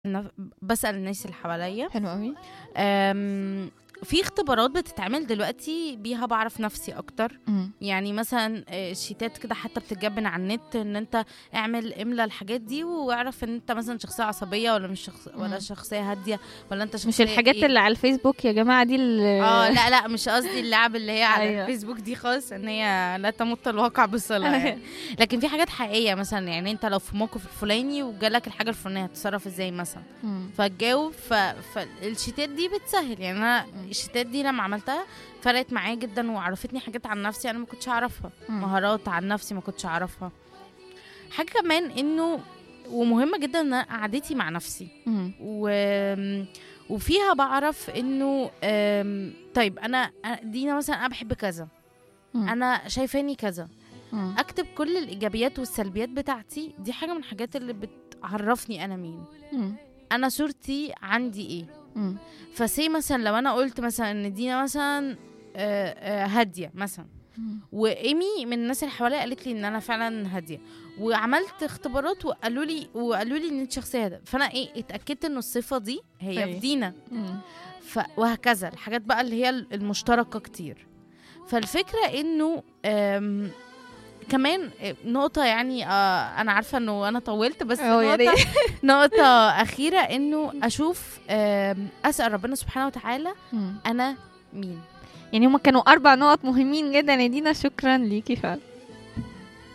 نف- بسأل الناس اللي حواليا حلو قوي أم، في اختبارات بتتعمل دلوقتي بيها بعرف نفسي اكتر مم. يعني مثلا آه، شيتات كده حتى بتتجبن على النت ان انت اعمل املى الحاجات دي واعرف ان انت مثلا شخصيه عصبيه ولا مش شخص ولا مم. شخصيه هاديه ولا انت شخصيه مش الحاجات إيه؟ اللي على الفيسبوك يا جماعه دي اللي اه لا لا مش قصدي اللعب اللي هي على أيوة. الفيسبوك دي خالص ان هي لا تمت الواقع بصله يعني. لكن في حاجات حقيقيه مثلا يعني انت لو في موقف الفلاني وجالك الحاجه الفلانيه هتتصرف ازاي مثلا مم. فتجاوب ف... فالشيتات دي بتسهل يعني انا الشيتات دي لما عملتها فرقت معايا جدا وعرفتني حاجات عن نفسي انا ما كنتش اعرفها مم. مهارات عن نفسي ما كنتش اعرفها حاجه كمان انه ومهمه جدا ان أنا قعدتي مع نفسي مم. و... وفيها بعرف انه أم، طيب انا أنا- دينا مثلا انا بحب كذا مم. انا شايفاني كذا مم. اكتب كل الايجابيات والسلبيات بتاعتي دي حاجه من الحاجات اللي بتعرفني انا مين مم. انا صورتي عندي ايه مم. فسي مثلا لو انا قلت مثلا ان دينا مثلا آه، آه، هاديه مثلا مم. وايمي من الناس اللي حواليا قالت لي ان انا فعلا هاديه وعملت اختبارات وقالوا لي وقالوا لي ان انت شخصيه هاديه فانا ايه اتاكدت ان الصفه دي هي في أيوة. دينا مم. ف... وهكذا الحاجات بقى اللي هي المشتركه كتير فالفكره انه أم... كمان نقطة يعني آه أنا عارفة إنه أنا طولت بس أه، يا نقطة, ريت. نقطة أخيرة إنه أشوف آم، أسأل ربنا سبحانه وتعالى مم. أنا مين يعني هما كانوا اربع نقط مهمين جدا يا دينا شكرا ليكي فعلا